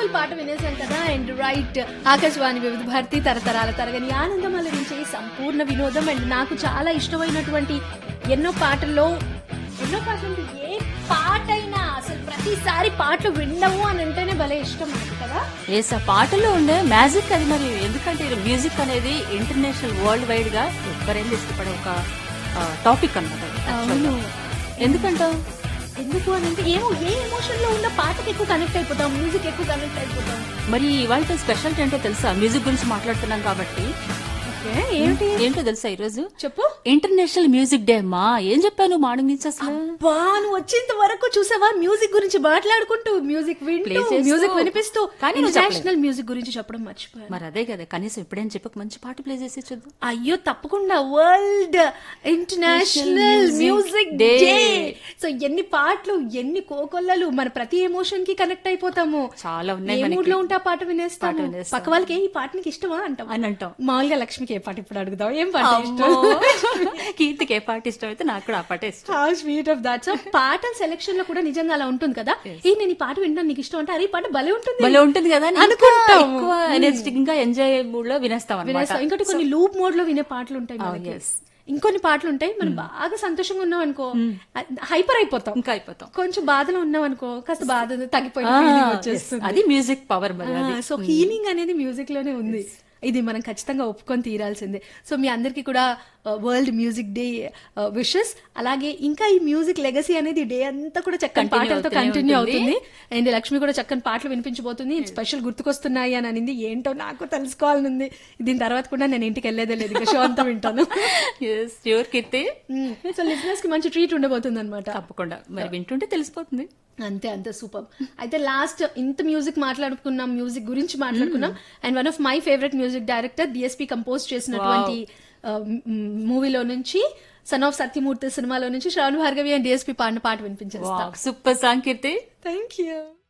Beautiful పాట వినేసాం కదా and right Akashvani వివిధ భారతి తరతరాల తరగని ఆనందం అలరించే సంపూర్ణ వినోదం అండ్ నాకు చాలా ఇష్టమైనటువంటి ఎన్నో పాటల్లో ఎన్నో పాటలు ఏ పాట అయినా అసలు ప్రతిసారి పాటలు వినడము అని అంటేనే భలే ఇష్టం నాకు కదా ఎస్ ఆ పాటల్లో ఉండే మ్యాజిక్ అది మరి ఎందుకంటే మ్యూజిక్ అనేది ఇంటర్నేషనల్ వరల్డ్ వైడ్ గా ఎవరైనా ఇష్టపడే ఒక టాపిక్ అన్నమాట అవును ఎందుకంటావు ఎందుకు అని అంటే ఏమో ఏ ఎమోషన్ లో ఉన్న పాటకి ఎక్కువ కనెక్ట్ అయిపోతాం మ్యూజిక్ ఎక్కువ కనెక్ట్ అయిపోతాం మరి ఇవాళ స్పెషాలిటీ ఏంటో తెలుసా మ్యూజిక్ గురించి మాట్లాడుతున్నాం కాబట్టి ఓకే ఏంటి ఏంటో తెలుసా ఈరోజు చెప్పు ఇంటర్నేషనల్ మ్యూజిక్ డే అమ్మా ఏం చెప్పాను మార్నింగ్ నుంచి అసలు బా నువ్వు వచ్చేంత వరకు చూసావా మ్యూజిక్ గురించి మాట్లాడుకుంటూ మ్యూజిక్ వింటూ Play చేస్తూ. మ్యూజిక్ వినిపిస్తూ కానీ నువ్వు ఇంటర్నేషనల్ మ్యూజిక్ గురించి చెప్పడం మర్చిపోయాను మరి అదే కదా కనీసం ఎప్పుడైనా చెప్పక మంచి పాట ప్లే చేసి చూద్దాం అయ్యో తప్పకుండా world international Music music day Day. So ఎన్ని పాటలు ఎన్ని కోకొల్లలు మన ప్రతి ఎమోషన్ కి కనెక్ట్ అయిపోతాము చాలా ఉన్నాయి ఏ మనకి. మూడ్ లో ఉంటే ఆ పాట వినేస్తాము పాట వినేస్తాం. పక్క వాళ్ళకి ఏ ఈ పాట నీకు ఇష్టమా అంటాం అని అంటాం మామూలుగా లక్ష్మికి ఏ పాట ఇప్పుడు అడుగుదాం ఏం పాట అమ్మో. ఇష్టం కీర్తికి ఏ పాట ఇష్టం అయితే నాకు కూడా ఆ పాట ఇష్టం how sweet of that so పాటల సెలెక్షన్ లో కూడా నిజంగా అలా ఉంటుంది కదా ఏ నేను ఈ పాట వింటాను నీకు ఇష్టం అంటే అరే ఈ పాట భలే ఉంటుంది భలే ఉంటుంది కదా అని ఇంకా అనుకుంటాము. ఎక్కువ ఎనర్జెటిక్ గా ఎంజాయ్ మూడ్ లో వినేస్తాం అనమాట వినేస్తాం ఇంకోటి కొన్ని లూప్ మోడ్ లో వినే పాటలు ఉంటాయి మనకి yes. ఇంకొన్ని పాటలు ఉంటాయి మనం బాగా సంతోషంగా ఉన్నాం అనుకో హైపర్ అయిపోతాం ఇంకా అయిపోతాం కొంచెం బాధలో ఉన్నాం అనుకో కాస్త బాధ తగ్గిపోయిన ఆ, feeling yes. వచ్చేస్తుంది అది మ్యూజిక్ పవర్ మరి అది సో హీలింగ్ అనేది మ్యూజిక్ లోనే ఉంది ఇది మనం ఖచ్చితంగా ఒప్పుకొని తీరాల్సిందే సో మీ అందరికీ కూడా వరల్డ్ మ్యూజిక్ డే విషెస్ అలాగే ఇంకా ఈ మ్యూజిక్ లెగసీ అనేది డే అంతా కూడా చక్కని Continue పాటలతో అవుతూనే కంటిన్యూ ఉంటుంది. అవుతుంది అండ్ లక్ష్మి కూడా చక్కని పాటలు వినిపించబోతుంది స్పెషల్ గుర్తుకొస్తున్నాయి అని అనింది ఏంటో నాకు తెలుసుకోవాలనుంది దీని తర్వాత కూడా నేను ఇంటికి వెళ్ళేదే లేదు ఇక షో అంతా వింటాను ష్యూర్ కీర్తి సో లిజినెస్ కి మంచి ట్రీట్ ఉండబోతుంది అనమాట తప్పకుండా మరి వింటుంటే తెలిసిపోతుంది అంతే అంతే సూపర్ అయితే లాస్ట్ ఇంత మ్యూజిక్ మాట్లాడుకున్నాం మ్యూజిక్ గురించి మాట్లాడుకున్నాం and one of my favourite music director DSP compose చేసినటువంటి మూవీలో నుంచి సన్ ఆఫ్ సత్యమూర్తి సినిమాలో నుంచి శ్రవణ్ భార్గవి అండ్ డిఎస్పి పాడిన పాట వినిపించేస్తా super song Keerthi thank you